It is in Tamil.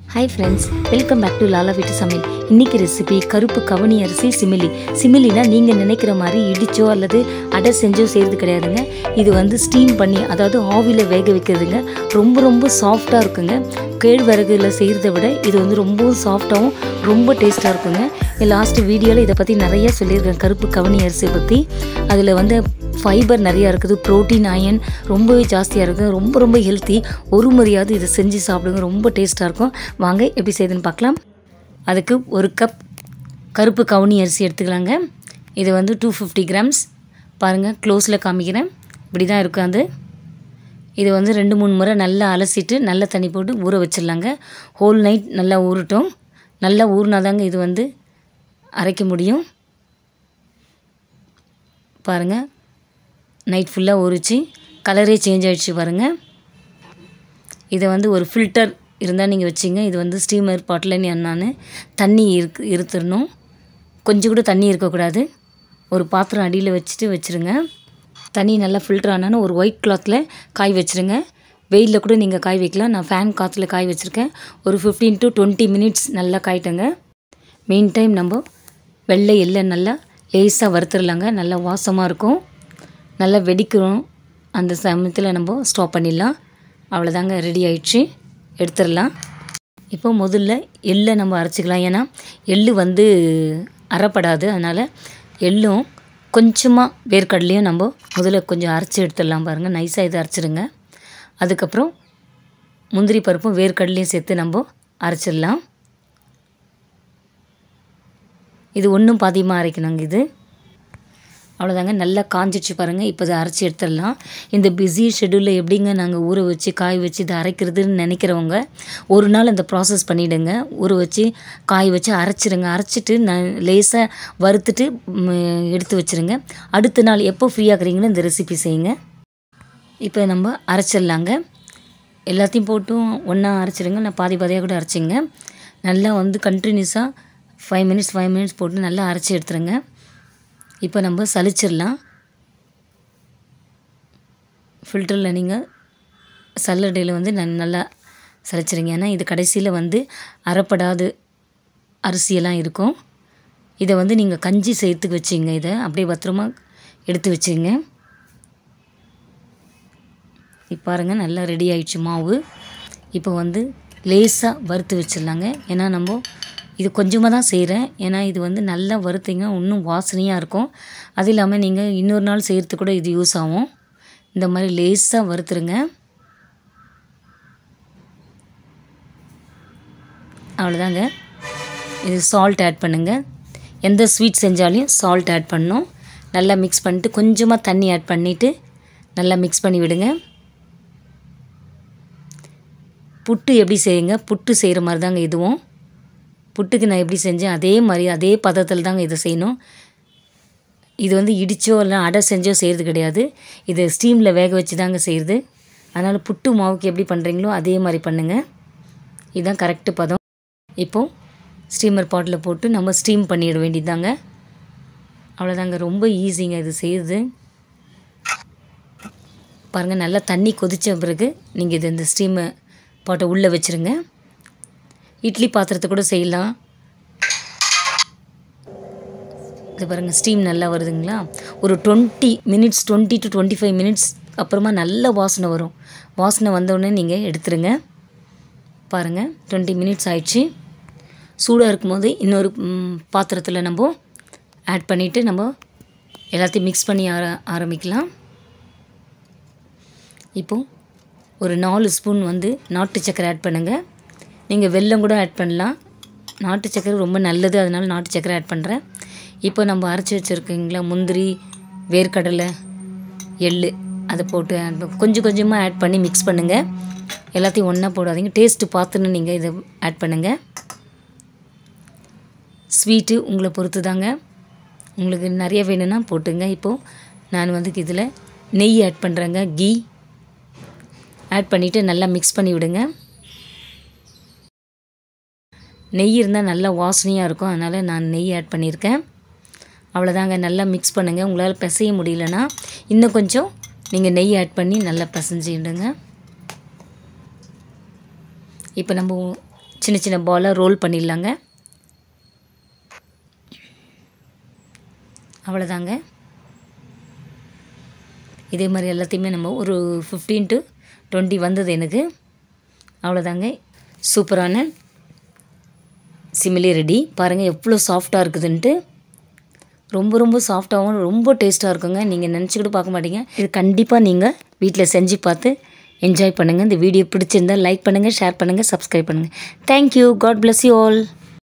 hi friends welcome back to Lala வீட்டு சமையல் இன்னைக்கு ரெசிபி கருப்பு கவனி அரிசி சிமிலி சிமிலினா நீங்கள் நினைக்கிற மாதிரி இடிச்சோ அல்லது அடை செஞ்சோ செய்கிறது கிடையாதுங்க இது வந்து ஸ்டீம் பண்ணி அதாவது ஆவியில் வேக வைக்கிறதுங்க ரொம்ப ரொம்ப சாஃப்டாக இருக்குங்க கேழ்வரகுல செய்கிறத விட இது வந்து ரொம்பவும் சாஃப்டாகவும் ரொம்ப டேஸ்ட்டாக இருக்குங்க லாஸ்ட் வீடியோவில் இதை பற்றி நிறைய சொல்லியிருக்கேன் கருப்பு கவனி அரிசியை பற்றி அதில் வந்து ஃபைபர் நிறையா இருக்குது ப்ரோட்டீன் அயன் ரொம்பவே ஜாஸ்தியாக இருக்குது ரொம்ப ரொம்ப ஹெல்த்தி ஒரு முறையாவது இதை செஞ்சு சாப்பிடுங்க ரொம்ப டேஸ்ட்டாக இருக்கும் வாங்க எப்படி செய்யுதுன்னு பார்க்கலாம் அதுக்கு ஒரு கப் கருப்பு கவுனி அரிசி எடுத்துக்கலாங்க இது வந்து டூ ஃபிஃப்டி கிராம்ஸ் பாருங்கள் க்ளோஸில் காமிக்கிறேன் இப்படி தான் இருக்கும் அது இது வந்து ரெண்டு மூணு முறை நல்லா அலசிட்டு நல்ல தண்ணி போட்டு ஊற வச்சிடலாங்க ஹோல் நைட் நல்லா ஊறட்டும் நல்லா ஊறினாதாங்க இது வந்து அரைக்க முடியும் பாருங்கள் நைட் ஃபுல்லாக ஊறிச்சு கலரே சேஞ்ச் ஆகிடுச்சு பாருங்கள் இதை வந்து ஒரு ஃபில்டர் இருந்தால் நீங்கள் வச்சிங்க இது வந்து ஸ்டீமர் பாட்டில் நான் தண்ணி இருக்கு இருத்துடணும் கொஞ்சம் கூட தண்ணி இருக்கக்கூடாது ஒரு பாத்திரம் அடியில் வச்சுட்டு வச்சுருங்க தண்ணி நல்லா ஃபில்டர் ஆனாலும் ஒரு ஒயிட் கிளாத்தில் காய் வச்சுருங்க வெயிலில் கூட நீங்கள் காய் வைக்கலாம் நான் ஃபேன் காற்றுல காய் வச்சுருக்கேன் ஒரு ஃபிஃப்டீன் டு டுவெண்ட்டி மினிட்ஸ் நல்லா காய்ட்டுங்க மெயின் டைம் நம்ம வெள்ளை எள்ளை நல்லா லேஸாக வறுத்துடலாங்க நல்லா வாசமாக இருக்கும் நல்லா வெடிக்கிறோம் அந்த சமயத்தில் நம்ம ஸ்டாப் பண்ணிடலாம் அவ்வளோதாங்க ரெடி ஆயிடுச்சு எடுத்துடலாம் இப்போ முதல்ல எள்ளை நம்ம அரைச்சிக்கலாம் ஏன்னா எள்ளு வந்து அரைப்படாது அதனால் எள்ளும் கொஞ்சமாக வேர்க்கடலையும் நம்ம முதல்ல கொஞ்சம் அரைச்சி எடுத்துடலாம் பாருங்கள் நைஸாக இதை அரைச்சிடுங்க அதுக்கப்புறம் முந்திரி பருப்பும் வேர்க்கடலையும் சேர்த்து நம்ம அரைச்சிடலாம் இது ஒன்றும் பாதியமாக அரைக்கணுங்க இது அவ்வளோதாங்க நல்லா காஞ்சிச்சு பாருங்கள் இப்போ இதை அரைச்சி எடுத்துடலாம் இந்த பிஸி ஷெடியூலில் எப்படிங்க நாங்கள் ஊற வச்சு காய வச்சு இதை அரைக்கிறதுன்னு நினைக்கிறவங்க ஒரு நாள் இந்த ப்ராசஸ் பண்ணிவிடுங்க ஊற வச்சு காய வச்சு அரைச்சிடுங்க அரைச்சிட்டு நான் லேசாக வறுத்துட்டு ம், எடுத்து வச்சுருங்க அடுத்த நாள் எப்போ ஃப்ரீயாகிறீங்களோ இந்த ரெசிபி செய்யுங்க இப்போ நம்ம அரைச்சிடலாங்க எல்லாத்தையும் போட்டும் ஒன்றா அரைச்சிடுங்க நான் பாதி பாதியாக கூட அரைச்சிங்க நல்லா வந்து கண்டினியூஸாக ஃபைவ் மினிட்ஸ் ஃபைவ் மினிட்ஸ் போட்டு நல்லா அரைச்சி எடுத்துருங்க இப்போ நம்ம சலிச்சிடலாம் ஃபில்டரில் நீங்கள் சல்லடையில் வந்து ந நல்லா சலிச்சிருங்க ஏன்னா இது கடைசியில் வந்து அரைப்படாது அரிசியெல்லாம் இருக்கும் இதை வந்து நீங்கள் கஞ்சி சேர்த்துக்கு வச்சிங்க இதை அப்படியே பத்திரமா எடுத்து வச்சுங்க இப்போ பாருங்க நல்லா ரெடி ஆயிடுச்சு மாவு இப்போ வந்து லேசாக வறுத்து வச்சிடலாங்க ஏன்னா நம்ம இது கொஞ்சமாக தான் செய்கிறேன் ஏன்னா இது வந்து நல்லா வறுத்தீங்க இன்னும் வாசனையாக இருக்கும் அது இல்லாமல் நீங்கள் இன்னொரு நாள் செய்கிறதுக்கு கூட இது யூஸ் ஆகும் இந்த மாதிரி லேசாக வறுத்துருங்க அவ்வளோதாங்க இது சால்ட் ஆட் பண்ணுங்கள் எந்த ஸ்வீட் செஞ்சாலையும் சால்ட் ஆட் பண்ணணும் நல்லா மிக்ஸ் பண்ணிட்டு கொஞ்சமாக தண்ணி ஆட் பண்ணிவிட்டு நல்லா மிக்ஸ் பண்ணி விடுங்க புட்டு எப்படி செய்யுங்க புட்டு செய்கிற மாதிரி தாங்க இதுவும் புட்டுக்கு நான் எப்படி செஞ்சேன் அதே மாதிரி அதே பதத்தில் தாங்க இதை செய்யணும் இது வந்து இடிச்சோ இல்லை அடை செஞ்சோ செய்கிறது கிடையாது இது ஸ்டீமில் வேக வச்சு தாங்க செய்கிறது அதனால் புட்டு மாவுக்கு எப்படி பண்ணுறீங்களோ அதே மாதிரி பண்ணுங்கள் இதுதான் கரெக்டு பதம் இப்போது ஸ்டீமர் பாட்டில் போட்டு நம்ம ஸ்டீம் பண்ணிட வேண்டியதாங்க அவ்வளோதாங்க ரொம்ப ஈஸிங்க இது செய்கிறது பாருங்கள் நல்லா தண்ணி கொதித்த பிறகு நீங்கள் இது இந்த ஸ்டீமை பாட்டை உள்ளே வச்சுருங்க இட்லி பாத்திரத்தை கூட செய்யலாம் இது பாருங்கள் ஸ்டீம் நல்லா வருதுங்களா ஒரு twenty minutes twenty to twenty five minutes அப்புறமா நல்ல வாசனை வரும் வாசனை வந்தோடனே நீங்கள் எடுத்துருங்க பாருங்கள் டுவெண்ட்டி மினிட்ஸ் ஆயிடுச்சு சூடாக இருக்கும்போது இன்னொரு ம், பாத்திரத்தில் நம்ம ஆட் பண்ணிவிட்டு நம்ம எல்லாத்தையும் மிக்ஸ் பண்ணி ஆர ஆரம்பிக்கலாம் இப்போது ஒரு நாலு ஸ்பூன் வந்து நாட்டு சக்கரை ஆட் பண்ணுங்கள் நீங்கள் வெல்லம் கூட ஆட் பண்ணலாம் நாட்டு சக்கரை ரொம்ப நல்லது அதனால் நாட்டு சக்கரை ஆட் பண்ணுறேன் இப்போ நம்ம அரைச்சி வச்சுருக்கீங்களா முந்திரி வேர்க்கடலை எள்ளு அதை போட்டு add ப- கொஞ்சம் கொஞ்சமாக ஆட் பண்ணி மிக்ஸ் பண்ணுங்கள் எல்லாத்தையும் ஒன்றா போடாதீங்க டேஸ்ட்டு பார்த்துன்னு நீங்கள் இதை ஆட் பண்ணுங்கள் ஸ்வீட்டு உங்களை பொறுத்து தாங்க உங்களுக்கு நிறைய வேணும்னா போட்டுங்க இப்போது நான் வந்து இதில் நெய் ஆட் பண்ணுறேங்க கீ ஆட் பண்ணிவிட்டு நல்லா மிக்ஸ் பண்ணி விடுங்க நெய் இருந்தால் நல்லா வாசனையாக இருக்கும் அதனால் நான் நெய் ஆட் பண்ணியிருக்கேன் அவ்வளோதாங்க நல்லா மிக்ஸ் பண்ணுங்கள் உங்களால் பிசைய முடியலன்னா இன்னும் கொஞ்சம் நீங்கள் நெய் ஆட் பண்ணி நல்லா பிசைஞ்சிடுங்க இப்போ நம்ம சின்ன சின்ன பாலாக ரோல் பண்ணிடலாங்க அவ்வளோதாங்க இதே மாதிரி எல்லாத்தையுமே நம்ம ஒரு ஃபிஃப்டீன் டு டுவெண்ட்டி வந்தது எனக்கு அவ்வளோதாங்க சூப்பரான சிமிலி ரெடி பாருங்கள் எவ்வளோ சாஃப்டாக இருக்குதுன்ட்டு ரொம்ப ரொம்ப சாஃப்டாகவும் ரொம்ப டேஸ்ட்டாக இருக்குங்க நீங்கள் நினச்சிக்கிட்டு பார்க்க மாட்டீங்க இது கண்டிப்பாக நீங்கள் வீட்டில் செஞ்சு பார்த்து என்ஜாய் பண்ணுங்கள் இந்த வீடியோ பிடிச்சிருந்தால் லைக் பண்ணுங்கள் ஷேர் பண்ணுங்கள் சப்ஸ்கிரைப் பண்ணுங்கள் thank you God bless you all